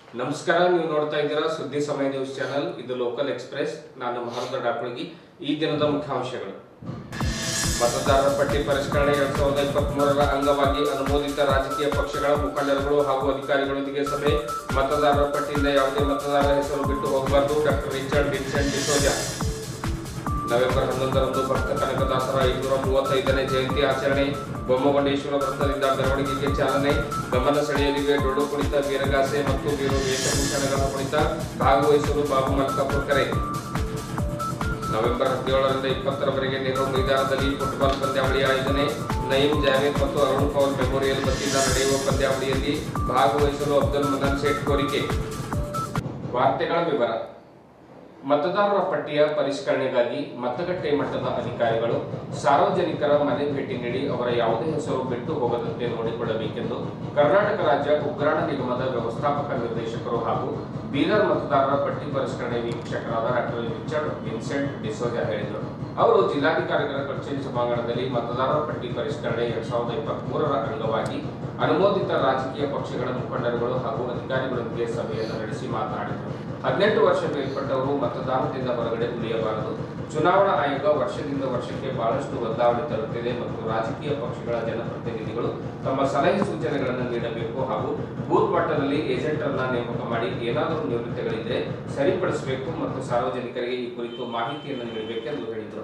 ನಮಸ್ಕಾರ ನೀವು ನೋಡ್ತಾ ಇದ್ದೀರಾ ಸುದ್ದಿ ಸಮಯ ನ್ಯೂಸ್ ಚಾನೆಲ್ ಇದು ಲೋಕಲ್ ಎಕ್ಸ್ಪ್ರೆಸ್ ನಾನು ಮಹಾರುದ್ರ ಡಾಕ್ಟರ್ಗಿ ಈ ದಿನದ ಮುಖ್ಯಾಂಶಗಳು ಮತದಾರರ ಪಟ್ಟಿ ಪರಿಷ್ಕರಣೆ ಎರಡ್ ಸಾವಿರದ ಇಪ್ಪತ್ತ್ ಮೂರರ ಅಂಗವಾಗಿ ಅನುಮೋದಿತ ರಾಜಕೀಯ ಪಕ್ಷಗಳ ಮುಖಂಡರುಗಳು ಹಾಗೂ ಅಧಿಕಾರಿಗಳೊಂದಿಗೆ ಸಭೆ ಮತದಾರರ ಪಟ್ಟಿಯಿಂದ ಯಾವುದೇ ಮತದಾರರ ಹೆಸರು ಬಿಟ್ಟು ಹೋಗಬಾರದು doctor Richard Vincent D'Souza November ಹನ್ನೊಂದರಂದು ಭಕ್ತ ಕನಕದಾಸರ ಐನೂರ ಮೂವತ್ತೈದನೇ ಜಯಂತಿ ಆಚರಣೆ ಬೊಮ್ಮಗೊಂಡೇಶ್ವರ ವೃತ್ತದಿಂದ ಮೆರವಣಿಗೆಗೆ ಚಾಲನೆ ಗಮನ ಸೆಳೆಯಲಿವೆ ಡೊಳ್ಳು ಕುಣಿತ ವೀರಗಾಸೆ ಮತ್ತು ವೀರು ವೇಷಭೂಷಣಗಳ ಕುಣಿತ ಭಾಗವಹಿಸಲು ಬಾಬು ಮಲ್ಕಾಪುರ್ ಕರೆ ನವೆಂಬರ್ ಹದಿನೇಳರಿಂದ ಇಪ್ಪತ್ತರವರೆಗೆ ನೆಹರು ಮೈದಾನದಲ್ಲಿ ಫುಟ್ಬಾಲ್ ಪಂದ್ಯಾವಳಿ ಆಯೋಜನೆ ನಯೀಂ ಜಾವೇದ್ ಮತ್ತು ಅರುಣ್ ಕೌಲ್ ಮೆಮೋರಿಯಲ್ ವತಿಯಿಂದ ನಡೆಯುವ ಪಂದ್ಯಾವಳಿಯಲ್ಲಿ ಭಾಗವಹಿಸಲು ಅಬ್ದುಲ್ ಮದನ್ ಶೇಖ್ ಕೋರಿಕೆ ವಾರ್ತೆಗಳ ವಿವರ ಮತದಾರರ ಪಟ್ಟಿಯ ಪರಿಷ್ಕರಣೆಗಾಗಿ ಮತಗಟ್ಟೆ ಮಟ್ಟದ ಅಧಿಕಾರಿಗಳು ಸಾರ್ವಜನಿಕರ ಮನೆ ಭೇಟಿ ನೀಡಿ ಅವರ ಯಾವುದೇ ಹೆಸರು ಬಿಟ್ಟು ಹೋಗದಂತೆ ನೋಡಿಕೊಳ್ಳಬೇಕೆಂದು ಕರ್ನಾಟಕ ರಾಜ್ಯ ಉಗ್ರಾಣ ನಿಗಮದ ವ್ಯವಸ್ಥಾಪಕ ನಿರ್ದೇಶಕರು ಹಾಗೂ ಬೀದರ್ ಮತದಾರರ ಪಟ್ಟಿ ಪರಿಷ್ಕರಣೆ ವೀಕ್ಷಕರಾದ ಡಾಕ್ಟರ್ ರಿಚರ್ಡ್ ವಿನ್ಸೆಂಟ್ ಡಿಸೋಜಾ ಹೇಳಿದರು ಅವರು ಜಿಲ್ಲಾಧಿಕಾರಿಗಳ ಕಚೇರಿ ಸಭಾಂಗಣದಲ್ಲಿ ಮತದಾರರ ಪಟ್ಟಿ ಪರಿಷ್ಕರಣೆ ಎರಡ್ ಸಾವಿರದ ಇಪ್ಪತ್ತ್ ಮೂರರ ಅಂಗವಾಗಿ ಅನುಮೋದಿತ ರಾಜಕೀಯ ಪಕ್ಷಗಳ ಮುಖಂಡರುಗಳು ಹಾಗೂ ಅಧಿಕಾರಿಗಳೊಂದಿಗೆ ಸಭೆಯನ್ನು ನಡೆಸಿ ಮಾತನಾಡಿದರು ಹದಿನೆಂಟು ವರ್ಷ ಮೇಲ್ಪಟ್ಟವರು ಮತದಾನದಿಂದ ಹೊರಗಡೆ ಉಳಿಯಬಾರದು ಚುನಾವಣಾ ಆಯೋಗ ವರ್ಷದಿಂದ ವರ್ಷಕ್ಕೆ ಬಹಳಷ್ಟು ಬದಲಾವಣೆ ತರುತ್ತಿದೆ ಮತ್ತು ರಾಜಕೀಯ ಪಕ್ಷಗಳ ಜನಪ್ರತಿನಿಧಿಗಳು ತಮ್ಮ ಸಲಹೆ ಸೂಚನೆಗಳನ್ನು ನೀಡಬೇಕು ಹಾಗೂ ಬೂತ್ ಮಟ್ಟದಲ್ಲಿ ಏಜೆಂಟರನ್ನ ನೇಮಕ ಮಾಡಿ ಏನಾದರೂ ನ್ಯೂನತೆಗಳಿದ್ರೆ ಸರಿಪಡಿಸಬೇಕು ಮತ್ತು ಸಾರ್ವಜನಿಕರಿಗೆ ಈ ಕುರಿತು ಮಾಹಿತಿಯನ್ನು ನೀಡಬೇಕೆಂದು ಹೇಳಿದರು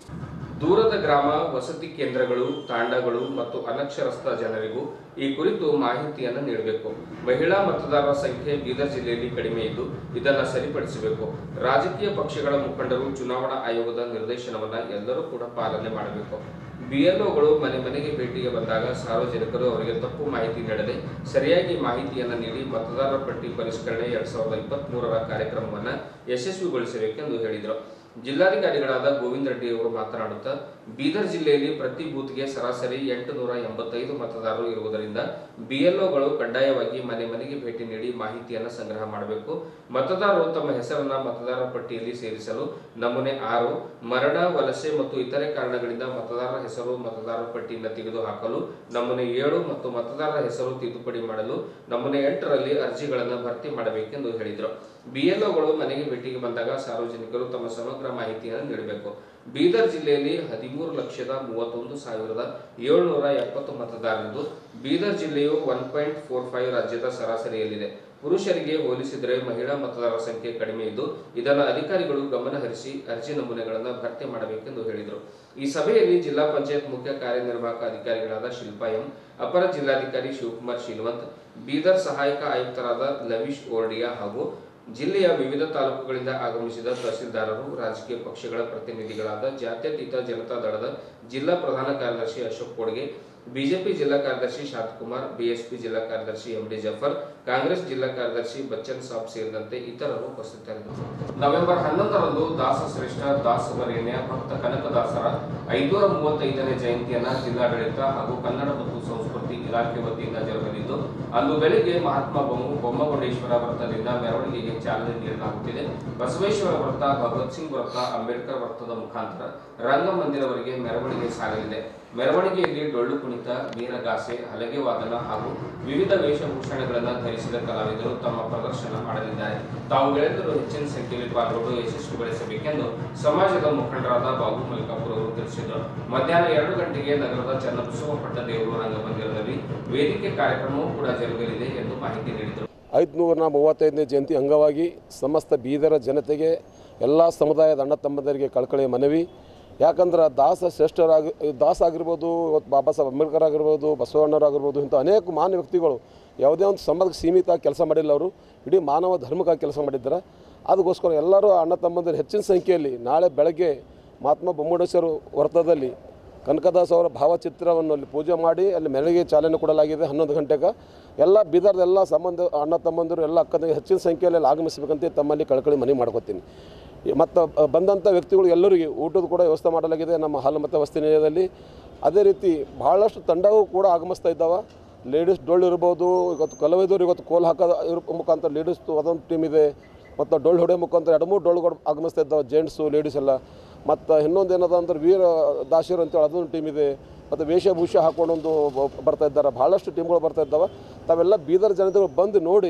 ದೂರದ ಗ್ರಾಮ ವಸತಿ ಕೇಂದ್ರಗಳು ತಾಂಡಗಳು ಮತ್ತು ಅನಕ್ಷರಸ್ಥ ಜನರಿಗೂ ಈ ಕುರಿತು ಮಾಹಿತಿಯನ್ನು ನೀಡಬೇಕು ಮಹಿಳಾ ಮತದಾರರ ಸಂಖ್ಯೆ ಬೀದರ್ ಜಿಲ್ಲೆಯಲ್ಲಿ ಕಡಿಮೆ ಇದ್ದು ಇದನ್ನು ಸರಿಪಡಿಸಬೇಕು ರಾಜಕೀಯ ಪಕ್ಷಗಳ ಮುಖಂಡರು ಚುನಾವಣಾ ಆಯೋಗದ ನಿರ್ದೇಶನವನ್ನ ಎಲ್ಲರೂ ಕೂಡ ಪಾಲನೆ ಮಾಡಬೇಕು ಬಿಎಲ್ಒಗಳು ಮನೆ ಮನೆಗೆ ಭೇಟಿಗೆ ಬಂದಾಗ ಸಾರ್ವಜನಿಕರು ಅವರಿಗೆ ತಪ್ಪು ಮಾಹಿತಿ ನೀಡದೆ ಸರಿಯಾಗಿ ಮಾಹಿತಿಯನ್ನು ನೀಡಿ ಮತದಾರರ ಪಟ್ಟಿ ಪರಿಷ್ಕರಣೆ ಎರಡ್ ಸಾವಿರದ ಇಪ್ಪತ್ತ್ ಮೂರರ ಕಾರ್ಯಕ್ರಮವನ್ನು ಯಶಸ್ವಿಗೊಳಿಸಬೇಕೆಂದು ಹೇಳಿದರು ಜಿಲ್ಲಾಧಿಕಾರಿಗಳಾದ ಗೋವಿಂದ ರೆಡ್ಡಿ ಅವರು ಮಾತನಾಡುತ್ತಾ ಬೀದರ್ ಜಿಲ್ಲೆಯಲ್ಲಿ ಪ್ರತಿ ಬೂತ್ಗೆ ಸರಾಸರಿ ಎಂಟು ನೂರ ಎಂಬತ್ತೈದು ಮತದಾರರು ಇರುವುದರಿಂದ ಬಿಎಲ್ಒಗಳು ಕಡ್ಡಾಯವಾಗಿ ಮನೆ ಮನೆಗೆ ಭೇಟಿ ನೀಡಿ ಮಾಹಿತಿಯನ್ನು ಸಂಗ್ರಹ ಮಾಡಬೇಕು ಮತದಾರರು ತಮ್ಮ ಹೆಸರನ್ನ ಮತದಾರರ ಪಟ್ಟಿಯಲ್ಲಿ ಸೇರಿಸಲು ನಮೂನೆ ಆರು ಮರಣ ವಲಸೆ ಮತ್ತು ಇತರೆ ಕಾರಣಗಳಿಂದ ಮತದಾರರ ಹೆಸರು ಮತದಾರರ ಪಟ್ಟಿಯಿಂದ ತೆಗೆದುಹಾಕಲು ನಮೂನೆ ಏಳು ಮತ್ತು ಮತದಾರರ ಹೆಸರು ತಿದ್ದುಪಡಿ ಮಾಡಲು ನಮೂನೆ ಎಂಟರಲ್ಲಿ ಅರ್ಜಿಗಳನ್ನು ಭರ್ತಿ ಮಾಡಬೇಕೆಂದು ಹೇಳಿದರು ಬಿಎಲ್ಒಗಳು ಮನೆಗೆ ಭೇಟಿಗೆ ಬಂದಾಗ ಸಾರ್ವಜನಿಕರು ತಮ್ಮ ಸಮಗ್ರ ಮಾಹಿತಿಯನ್ನು ನೀಡಬೇಕು ಬೀದರ್ ಜಿಲ್ಲೆಯಲ್ಲಿ ಹದಿಮೂರು ಲಕ್ಷದ ಮೂವತ್ತೊಂದು ಸಾವಿರದ ಏಳುನೂರ ಎಪ್ಪತ್ತು ಮತದಾರರಿದ್ದು ಬೀದರ್ ಜಿಲ್ಲೆಯು ಒನ್ ಪಾಯಿಂಟ್ ಫೋರ್ ಫೈವ್ ರಾಜ್ಯದ ಸರಾಸರಿಯಲ್ಲಿದೆ ಪುರುಷರಿಗೆ ಹೋಲಿಸಿದರೆ ಮಹಿಳಾ ಮತದಾರರ ಸಂಖ್ಯೆ ಕಡಿಮೆ ಇದ್ದು ಇದನ್ನು ಅಧಿಕಾರಿಗಳು ಗಮನ ಹರಿಸಿ ಅರ್ಜಿ ನಮೂನೆಗಳನ್ನು ಭರ್ತಿ ಮಾಡಬೇಕೆಂದು ಹೇಳಿದರು ಈ ಸಭೆಯಲ್ಲಿ ಜಿಲ್ಲಾ ಪಂಚಾಯತ್ ಮುಖ್ಯ ಕಾರ್ಯನಿರ್ವಾಹಕ ಅಧಿಕಾರಿಗಳಾದ ಶಿಲ್ಪಾ ಎಂ ಅಪರ ಜಿಲ್ಲಾಧಿಕಾರಿ ಶಿವಕುಮಾರ್ ಶ್ರೀನಿವಂತ್ ಬೀದರ್ ಸಹಾಯಕ ಆಯುಕ್ತರಾದ ಲವೀಶ್ ಓರ್ಡಿಯಾ ಹಾಗೂ ಜಿಲ್ಲೆಯ ವಿವಿಧ ತಾಲೂಕುಗಳಿಂದ ಆಗಮಿಸಿದ ತಹಸೀಲ್ದಾರರು ರಾಜಕೀಯ ಪಕ್ಷಗಳ ಪ್ರತಿನಿಧಿಗಳಾದ ಜಾತ್ಯತೀತ ಜನತಾ ದಳದ ಜಿಲ್ಲಾ ಪ್ರಧಾನ ಕಾರ್ಯದರ್ಶಿ ಅಶೋಕ್ ಕೋಡ್ಗೆ ಬಿಜೆಪಿ ಜಿಲ್ಲಾ ಕಾರ್ಯದರ್ಶಿ ಶಾಂತಕುಮಾರ್ ಬಿಎಸ್ಪಿ ಜಿಲ್ಲಾ ಕಾರ್ಯದರ್ಶಿ ಎಂಡಿ ಜಫರ್ ಕಾಂಗ್ರೆಸ್ ಜಿಲ್ಲಾ ಕಾರ್ಯದರ್ಶಿ ಬಚ್ಚನ್ ಸಾಬ್ ಸೇರಿದಂತೆ ಇತರರು ಉಪಸ್ಥಿತರಿದ್ದರು ನವೆಂಬರ್ ಹನ್ನೊಂದರಂದು ದಾಸ ಶ್ರೇಷ್ಠ ದಾಸವರೇಣ್ಯ ಭಕ್ತ ಕನಕದಾಸರ ಐನೂರ ಮೂವತ್ತೈದನೇ ಜಯಂತಿಯನ್ನ ಜಿಲ್ಲಾಡಳಿತ ಹಾಗೂ ಕನ್ನಡ ಮತ್ತು ಸಂಸ್ಕೃತಿ ಇಲಾಖೆ ವತಿಯಿಂದ ಜರುಗಲಿದ್ದು ಅಂದು ಬೆಳಿಗ್ಗೆ ಮಹಾತ್ಮ ಬೊಮ್ಮ ಬೊಮ್ಮಗೊಂಡೇಶ್ವರ ವೃತ್ತದಿಂದ ಮೆರವಣಿಗೆಗೆ ಚಾಲನೆ ನೀಡಲಾಗುತ್ತಿದೆ ಬಸವೇಶ್ವರ ವೃತ್ತ ಭಗತ್ ಸಿಂಗ್ ವೃತ್ತ ಅಂಬೇಡ್ಕರ್ ವೃತ್ತದ ಮುಖಾಂತರ ರಂಗಮಂದಿರವರೆಗೆ ಮೆರವಣಿಗೆ ಸಾಗಲಿದೆ ಮೆರವಣಿಗೆಯಲ್ಲಿ ಡೊಳ್ಳು ಕುಣಿತ ವೀರಗಾಸೆ ಹಲಗೆ ವಾದನ ಹಾಗೂ ವಿವಿಧ ವೇಷಭೂಷಣಗಳನ್ನು ಧರಿಸಿದ ಕಲಾವಿದರು ತಮ್ಮ ಪ್ರದರ್ಶನ ಮಾಡಲಿದ್ದಾರೆ ತಾವು ಗೆಳೆದರು ಹೆಚ್ಚಿನ ಸಂಖ್ಯೆಯಲ್ಲಿ ಪಾಲ್ಗೊಂಡು ಯಶಸ್ವಿಗೊಳಿಸಬೇಕೆಂದು ಸಮಾಜದ ಮುಖಂಡರಾದ ಬಾಬು ಮಲ್ಕಾಪುರ್ ಅವರು ತಿಳಿಸಿದರು ಮಧ್ಯಾಹ್ನ ಎರಡು ಗಂಟೆಗೆ ನಗರದ ಚನ್ನಬಸವ ಪಟ್ಟದೇವರು ರಂಗಮಂದಿರದಲ್ಲಿ ವೇದಿಕೆ ಕಾರ್ಯಕ್ರಮವೂ ಕೂಡ ಜರುಗಲಿದೆ ಎಂದು ಮಾಹಿತಿ ನೀಡಿದರು ಐದುನೂರ ಮೂವತ್ತೈದನೇ ಜಯಂತಿ ಅಂಗವಾಗಿ ಸಮಸ್ತ ಬೀದರ ಜನತೆಗೆ ಎಲ್ಲ ಸಮುದಾಯದ ಅಣ್ಣ ತಮ್ಮಂದರಿಗೆ ಕಳಕಳಿಯ ಮನವಿ ಯಾಕಂದ್ರೆ ದಾಸ ಶ್ರೇಷ್ಠರಾಗಿ ದಾಸ ಆಗಿರ್ಬೋದು ಇವತ್ತು ಬಾಬಾ ಸಾಹೇಬ್ ಅಂಬೇಡ್ಕರ್ ಆಗಿರ್ಬೋದು ಬಸವಣ್ಣರಾಗಿರ್ಬೋದು ಇಂಥ ಅನೇಕ ಮಾನ್ಯ ವ್ಯಕ್ತಿಗಳು ಯಾವುದೇ ಒಂದು ಸಮಾಜಕ್ಕೆ ಸೀಮಿತ ಕೆಲಸ ಮಾಡಿಲ್ಲ ಅವರು ಇಡೀ ಮಾನವ ಧರ್ಮಕ್ಕಾಗಿ ಕೆಲಸ ಮಾಡಿದ್ದಾರೆ ಅದಕ್ಕೋಸ್ಕರ ಎಲ್ಲರೂ ಅಣ್ಣ ತಮ್ಮಂದಿರು ಹೆಚ್ಚಿನ ಸಂಖ್ಯೆಯಲ್ಲಿ ನಾಳೆ ಬೆಳಗ್ಗೆ ಮಹಾತ್ಮ ಬೊಮ್ಮಡೇಶ್ವರ ವೃತ್ತದಲ್ಲಿ ಕನಕದಾಸ್ ಅವರ ಭಾವಚಿತ್ರವನ್ನು ಅಲ್ಲಿ ಪೂಜೆ ಮಾಡಿ ಅಲ್ಲಿ ಮೆರಳಿಗೆ ಚಾಲನೆ ಕೊಡಲಾಗಿದೆ ಹನ್ನೊಂದು ಗಂಟೆಗೆ ಎಲ್ಲ ಬೀದರ್ದ ಎಲ್ಲ ಸಂಬಂಧ ಅಣ್ಣ ತಮ್ಮಂದಿರು ಎಲ್ಲ ಅಕ್ಕನಿಗೆ ಹೆಚ್ಚಿನ ಸಂಖ್ಯೆಯಲ್ಲಿ ಅಲ್ಲಿ ಆಗಮಿಸಬೇಕಂತ ತಮ್ಮಲ್ಲಿ ಕಳಕಳಿ ಮನವಿ ಮಾಡ್ಕೊತೀನಿ ಮತ್ತು ಬಂದಂಥ ವ್ಯಕ್ತಿಗಳು ಎಲ್ಲರಿಗೂ ಊಟದ ಕೂಡ ವ್ಯವಸ್ಥೆ ಮಾಡಲಾಗಿದೆ ನಮ್ಮ ಹಾಲು ಮತ್ತು ವಸತಿ ನಿಲಯದಲ್ಲಿ ಅದೇ ರೀತಿ ಭಾಳಷ್ಟು ತಂಡವೂ ಕೂಡ ಆಗಮಿಸ್ತಾ ಇದ್ದಾವೆ ಲೇಡೀಸ್ ಡೊಳ್ಳು ಇರ್ಬೋದು ಇವತ್ತು ಕಲಾವಿದರು ಇವತ್ತು ಕೋಲ್ ಹಾಕೋದು ಇರೋ ಮುಖಾಂತರ ಲೇಡೀಸ್ ಅದೊಂದು ಟೀಮ್ ಇದೆ ಮತ್ತು ಡೊಳ್ಳು ಹೊಡೆಯೋ ಮುಖಾಂತರ ಎರಡು ಮೂರು ಡೊಳ್ಳುಗಳು ಆಗಮಿಸ್ತಾ ಇದ್ದಾವೆ ಜೆಂಟ್ಸು ಲೇಡೀಸ್ ಎಲ್ಲ ಮತ್ತು ಇನ್ನೊಂದು ಏನದ ಅಂದ್ರೆ ವೀರ ದಾಸರು ಅಂತೇಳಿ ಅದೊಂದು ಟೀಮ್ ಇದೆ ಮತ್ತು ವೇಷಭೂಷ ಹಾಕೊಂಡೊಂದು ಬ- ಬರ್ತಾ ಇದ್ದಾರೆ ಭಾಳಷ್ಟು ಟೀಮ್ಗಳು ಬರ್ತಾ ಇದ್ದಾವೆ ತಾವೆಲ್ಲ ಬೀದರ್ ಜನತೆಗಳು ಬಂದು ನೋಡಿ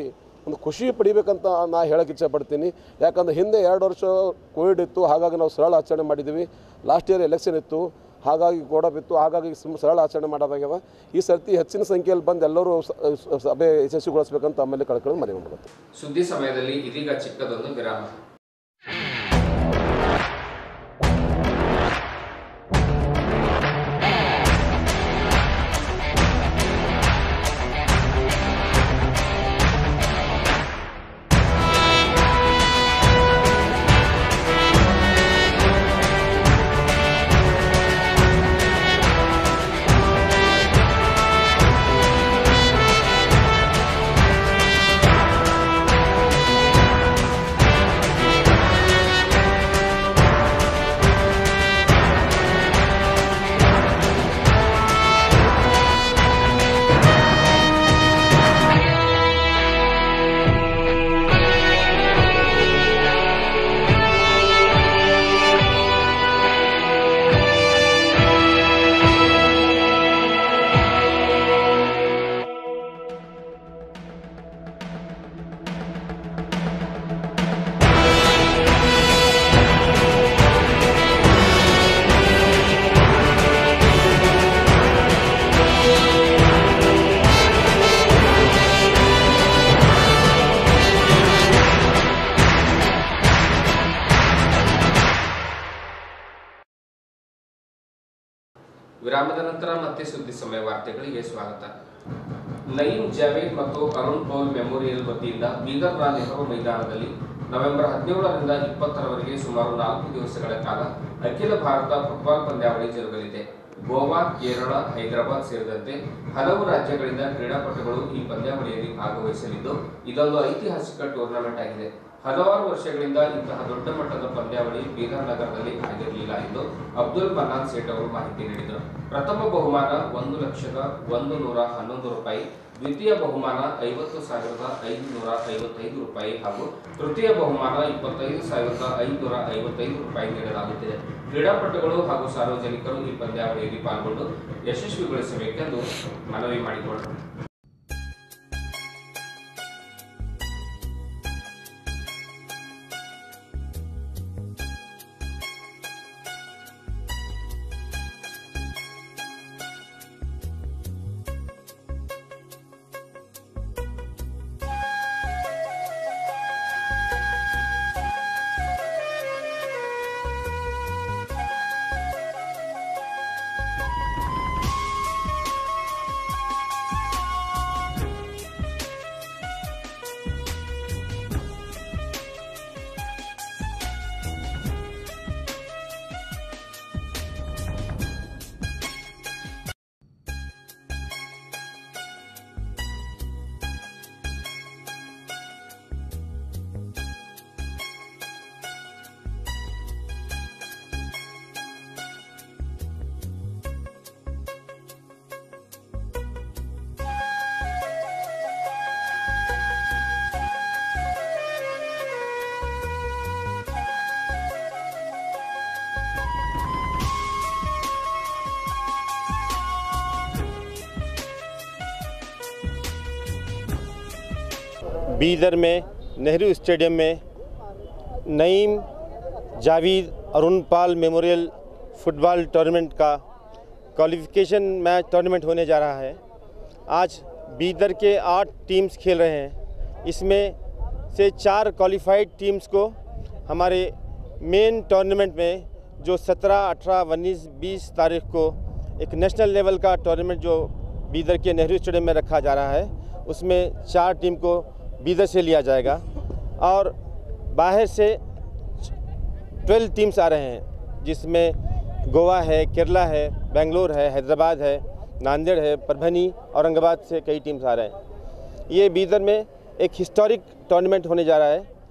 ಒಂದು ಖುಷಿ ಪಡಿಬೇಕಂತ ನಾ ಹೇಳಕ್ಕೆ ಇಚ್ಛೆಪಡ್ತೀನಿ ಯಾಕಂದ್ರೆ ಹಿಂದೆ ಎರಡು ವರ್ಷ ಕೋವಿಡ್ ಇತ್ತು ಹಾಗಾಗಿ ನಾವು ಸರಳ ಆಚರಣೆ ಮಾಡಿದ್ದೀವಿ ಲಾಸ್ಟ್ ಇಯರ್ ಎಲೆಕ್ಷನ್ ಇತ್ತು ಹಾಗಾಗಿ ಗೋಡಪ್ ಇತ್ತು ಹಾಗಾಗಿ ಸುಮ್ ಸರಳ ಆಚರಣೆ ಮಾಡೋದಾಗ್ಯದ ಈ ಸರ್ತಿ ಹೆಚ್ಚಿನ ಸಂಖ್ಯೆಯಲ್ಲಿ ಬಂದು ಎಲ್ಲರೂ ಸ- ಸ- ಸಭೆ ಯಶಸ್ವಿಗೊಳಿಸ್ಬೇಕಂತ ತಮ್ಮಲ್ಲಿ ಕಳ್ಕೊಳ್ಳಿ ಮನವಿ ಮಾಡುತ್ತೆ ಸುದ್ದಿ ಸಮಯದಲ್ಲಿ ಇದೀಗ ಚಿಕ್ಕದೊಂದು ವಿರಾಮ ವಿರಾಮದ ನಂತರ ಮತ್ತೆ ಸುದ್ದಿ ಸಮಯ ವಾರ್ತೆಗಳಿಗೆ ಸ್ವಾಗತ ನಯೀಂ ಜಾವೇದ್ ಮತ್ತು ಅರುಣ್ ಪೌಲ್ ಮೆಮೋರಿಯಲ್ ವತಿಯಿಂದ ಬೀದರ್ನ ನೆಹರು ಮೈದಾನದಲ್ಲಿ ನವೆಂಬರ್ ಹದಿನೇಳರಿಂದ ಇಪ್ಪತ್ತರವರೆಗೆ ಸುಮಾರು ನಾಲ್ಕು ದಿವಸಗಳ ಕಾಲ ಅಖಿಲ ಭಾರತ ಫುಟ್ಬಾಲ್ ಪಂದ್ಯಾವಳಿ ಜರುಗಲಿದೆ ಗೋವಾ ಕೇರಳ ಹೈದರಾಬಾದ್ ಸೇರಿದಂತೆ ಹಲವು ರಾಜ್ಯಗಳಿಂದ ಕ್ರೀಡಾಪಟುಗಳು ಈ ಪಂದ್ಯಾವಳಿಯಲ್ಲಿ ಭಾಗವಹಿಸಲಿದ್ದು ಇದೊಂದು ಐತಿಹಾಸಿಕ ಟೂರ್ನಮೆಂಟ್ ಆಗಿದೆ ಹಲವಾರು ವರ್ಷಗಳಿಂದ ಇಂತಹ ದೊಡ್ಡ ಮಟ್ಟದ ಪಂದ್ಯಾವಳಿ ಬೀದರ್ ನಗರದಲ್ಲಿ ಆಗಿರಲಿಲ್ಲ ಎಂದು ಅಬ್ದುಲ್ ಮನ್ನಾನ್ ಸೇಠ್ ಅವರು ಮಾಹಿತಿ ನೀಡಿದರು ಪ್ರಥಮ ಬಹುಮಾನ ಒಂದು ಲಕ್ಷದ ಒಂದು ನೂರ ಹನ್ನೊಂದು ರೂಪಾಯಿ ದ್ವಿತೀಯ ಬಹುಮಾನ ಐವತ್ತು ಸಾವಿರದ ಐದುನೂರ ಐವತ್ತೈದು ರೂಪಾಯಿ ಹಾಗೂ ತೃತೀಯ ಬಹುಮಾನ ಇಪ್ಪತ್ತೈದು ಸಾವಿರದ ಐದುನೂರ ಐವತ್ತೈದು ರೂಪಾಯಿ ನೀಡಲಾಗುತ್ತಿದೆ ಕ್ರೀಡಾಪಟುಗಳು ಹಾಗೂ ಸಾರ್ವಜನಿಕರು ಈ ಪಂದ್ಯಾವಳಿಯಲ್ಲಿ ಪಾಲ್ಗೊಂಡು ಯಶಸ್ವಿಗೊಳಿಸಬೇಕೆಂದು ಮನವಿ ಮಾಡಿಕೊಂಡರು बीदर में नेहरू स्टेडियम में Naeem Javed Arun Pal memorial football tournament का क्वालिफिकेशन मैच टूर्नामेंट होने जा रहा है आज बीदर के आठ टीम्स खेल रहे हैं इसमें से चार क्वालिफाइड टीम्स को हमारे मेन टूर्नामेंट में जो 17, 18, 19, 20 तारीख को एक नेशनल लेवल का टूर्नामेंट जो बीदर के नेहरू स्टेडियम में रखा जा रहा है उसमें चार टीम को बीदर से लिया जाएगा और बाहर से 12 टीम्स आ रहे हैं जिसमें गोवा है केरला है बेंगलोर है हैदराबाद है नांदेड़ है परभनी औरंगाबाद से कई टीम्स आ रहे हैं ये बीदर में एक हिस्टोरिक टूर्नामेंट होने जा रहा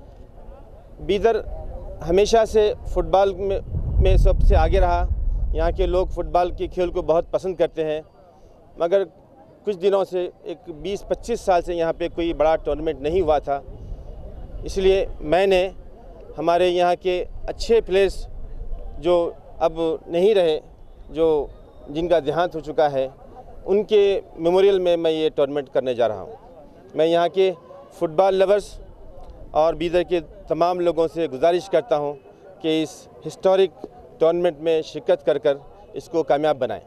है बीदर हमेशा से फुटबॉल में, में सबसे आगे रहा यहाँ के लोग फुटबॉल के खेल को बहुत पसंद करते हैं मगर कुछ दिनों से एक 20-25 साल से यहाँ पे कोई बड़ा टूर्नामेंट नहीं हुआ था इसलिए मैंने हमारे यहाँ के अच्छे प्लेयर्स जो अब नहीं रहे जो जिनका देहांत हो चुका है उनके मेमोरियल में मैं ये टूर्नामेंट करने जा रहा हूँ मैं यहाँ के फुटबॉल लवर्स और बीदर के तमाम लोगों से गुजारिश करता हूं कि इस हिस्टोरिक टूर्नामेंट में शिरकत कर कर इसको कामयाब बनाएं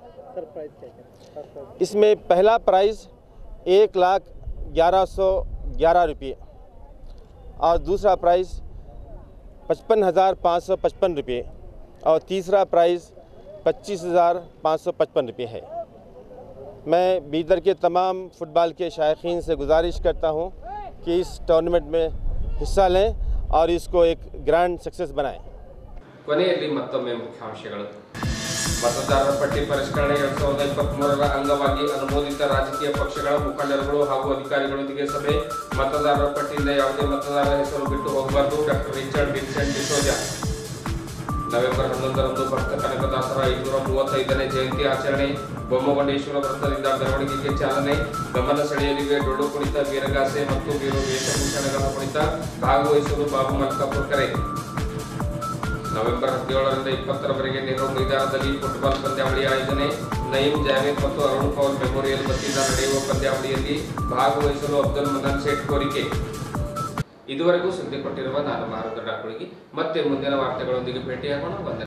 इसमें पहला प्राइज़ एक लाख ग्यारह सौ ग्यारह रुपये और दूसरा प्राइज़ पचपन हज़ार पाँच सौ पचपन रुपये और तीसरा प्राइज़ पच्चीस हज़ार पाँच सौ पचपन रुपये है मैं बीदर के तमाम फुटबॉल के शायकीन से गुजारिश करता हूं कि इस टूर्नामेंट में हिस्सा लें और इसको एक ग्रैंड सक्सेस बनाएं ಕೊನೆಯಲ್ಲಿ ಮತ್ತೊಮ್ಮೆ ಮುಖ್ಯಾಂಶಗಳು ಮತದಾರರ ಪಟ್ಟಿ ಪರಿಷ್ಕರಣೆ ಎರಡ್ ಸಾವಿರದ ಇಪ್ಪತ್ತ್ ಮೂರರ ಅಂಗವಾಗಿ ಅನುಮೋದಿತ ರಾಜಕೀಯ ಪಕ್ಷಗಳ ಮುಖಂಡರುಗಳು ಹಾಗೂ ಅಧಿಕಾರಿಗಳೊಂದಿಗೆ ಸಭೆ ಮತದಾರರ ಪಟ್ಟಿಯಿಂದ ಯಾವುದೇ ಮತದಾರರ ಹೆಸರು ಬಿಟ್ಟು ಹೋಗಬಾರದು doctor Richard Vincent D'Souza November ಹನ್ನೊಂದರಂದು ಭಕ್ತ ಕನಕದಾಸರ ಐನೂರ ಮೂವತ್ತೈದನೇ ಜಯಂತಿ ಆಚರಣೆ ಬೊಮ್ಮಗೊಂಡೇಶ್ವರ ವೃತ್ತದಿಂದ ಮೆರವಣಿಗೆಗೆ ಚಾಲನೆ ಗಮನ ಸೆಳೆಯಲಿವೆ ಡೊಳ್ಳು ಕುಣಿತ ವೀರಗಾಸೆ ಮತ್ತು ವೀರು ವೇಷಭೂಷಣಗಳ ಕುಣಿತ ಭಾಗವಹಿಸಲು ಬಾಬು ಮಲ್ಕಾಪುರ್ ಕರೆ ನವೆಂಬರ್ ಹದಿನೇಳರಿಂದ ಇಪ್ಪತ್ತರವರೆಗೆ ನೆಹರು ಮೈದಾನದಲ್ಲಿ ಫುಟ್ಬಾಲ್ ಪಂದ್ಯಾವಳಿ ಆಯೋಜನೆ ನಯೀಂ ಜಾವೇದ್ ಮತ್ತು ಅರುಣ್ ಕೌಲ್ ಮೆಮೋರಿಯಲ್ ವತಿಯಿಂದ ನಡೆಯುವ ಪಂದ್ಯಾವಳಿಯಲ್ಲಿ ಭಾಗವಹಿಸಲು ಅಬ್ದುಲ್ ಮದನ್ ಸೇಠ್ ಕೋರಿಕೆ ಇದುವರೆಗೂ ಸುದ್ದಿ ಕೊಟ್ಟಿರುವ ನಾನು ಮಾರುತ ಡಾಕ್ಟರಿಗೆ ಮತ್ತೆ ಮುಂದಿನ ವಾರ್ತೆಗಳೊಂದಿಗೆ ಭೇಟಿಯಾಗೋಣ ವಂದನೆ